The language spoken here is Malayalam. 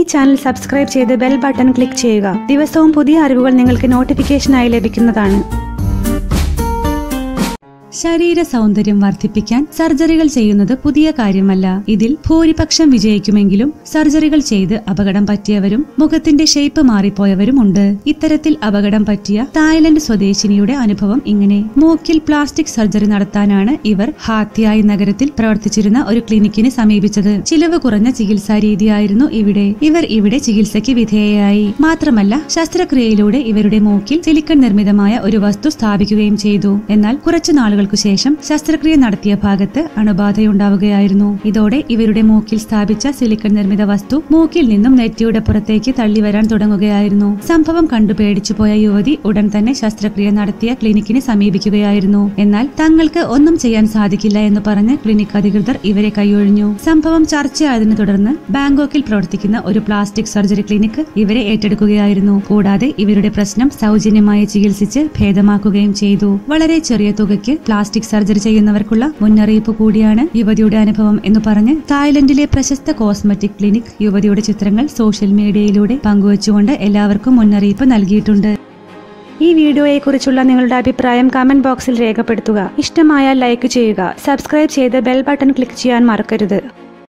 ചാനൽ സബ്സ്ക്രൈബ് ചെയ്ത് ബെൽ ബട്ടൺ ക്ലിക്ക് ചെയ്യുക ദിവസവും പുതിയ അറിവുകൾ നിങ്ങൾക്ക് നോട്ടിഫിക്കേഷനായി ലഭിക്കുന്നതാണ് ശരീര സൗന്ദര്യം വർദ്ധിപ്പിക്കാൻ സർജറികൾ ചെയ്യുന്നത് പുതിയ കാര്യമല്ല ഇതിൽ ഭൂരിപക്ഷം വിജയിക്കുമെങ്കിലും സർജറികൾ ചെയ്ത് അപകടം പറ്റിയവരും മുഖത്തിന്റെ ഷേപ്പ് മാറിപ്പോയവരും ഉണ്ട് ഇത്തരത്തിൽ അപകടം പറ്റിയ തായ്ലൻഡ് സ്വദേശിനിയുടെ അനുഭവം ഇങ്ങനെ മൂക്കിൽ പ്ലാസ്റ്റിക് സർജറി നടത്താനാണ് ഇവർ ഹാത്തിയായി നഗരത്തിൽ പ്രവർത്തിച്ചിരുന്ന ഒരു ക്ലിനിക്കിനെ സമീപിച്ചത് ചിലവ് കുറഞ്ഞ ചികിത്സാ രീതിയായിരുന്നു ഇവിടെ ഇവർ ഇവിടെ ചികിത്സയ്ക്ക് വിധേയയായി മാത്രമല്ല ശസ്ത്രക്രിയയിലൂടെ ഇവരുടെ മൂക്കിൽ സിലിക്കൺ നിർമ്മിതമായ ഒരു വസ്തു സ്ഥാപിക്കുകയും ചെയ്തു എന്നാൽ കുറച്ചു നാളുകൾക്കു ശേഷം ശസ്ത്രക്രിയ നടത്തിയ ഭാഗത്ത് അണുബാധയുണ്ടാവുകയായിരുന്നു ഇതോടെ ഇവരുടെ മൂക്കിൽ സ്ഥാപിച്ച സിലിക്കൺ നിർമ്മിത വസ്തു മൂക്കിൽ നിന്നും നെറ്റിയുടെ പുറത്തേക്ക് തള്ളിവരാൻ തുടങ്ങുകയായിരുന്നു സംഭവം കണ്ടു പേടിച്ചുപോയ യുവതി ഉടൻ തന്നെ ശസ്ത്രക്രിയ നടത്തിയ ക്ലിനിക്കിനെ സമീപിക്കുകയായിരുന്നു എന്നാൽ തങ്ങൾക്ക് ഒന്നും ചെയ്യാൻ സാധിക്കില്ല എന്ന് പറഞ്ഞ് ക്ലിനിക് അധികൃതർ ഇവരെ കൈയൊഴിഞ്ഞു സംഭവം ചർച്ചയായതിനെ തുടർന്ന് ബാങ്കോക്കിൽ പ്രവർത്തിക്കുന്ന ഒരു പ്ലാസ്റ്റിക് സർജറി ക്ലിനിക് ഇവരെ ഏറ്റെടുക്കുകയായിരുന്നു കൂടാതെ ഇവരുടെ പ്രശ്നം സൗജന്യമായി ചികിത്സിച്ച് ഭേദമാക്കുകയും ചെയ്തു വളരെ ചെറിയ തുകയ്ക്ക് പ്ലാസ്റ്റിക് സർജറി ചെയ്യുന്നവർക്കുള്ള മുന്നറിയിപ്പ് കൂടിയാണ് യുവതിയുടെ അനുഭവം എന്ന് പറഞ്ഞ് തായ്ലൻഡിലെ പ്രശസ്ത കോസ്മെറ്റിക് ക്ലിനിക് യുവതിയുടെ ചിത്രങ്ങൾ സോഷ്യൽ മീഡിയയിലൂടെ പങ്കുവച്ചുകൊണ്ട് എല്ലാവർക്കും മുന്നറിയിപ്പ് നൽകിയിട്ടുണ്ട് ഈ വീഡിയോയെക്കുറിച്ചുള്ള നിങ്ങളുടെ അഭിപ്രായം കമന്റ് ബോക്സിൽ രേഖപ്പെടുത്തുക ഇഷ്ടമായാൽ ലൈക്ക് ചെയ്യുക സബ്സ്ക്രൈബ് ചെയ്ത് ബെൽ ബട്ടൺ ക്ലിക്ക് ചെയ്യാൻ മറക്കരുത്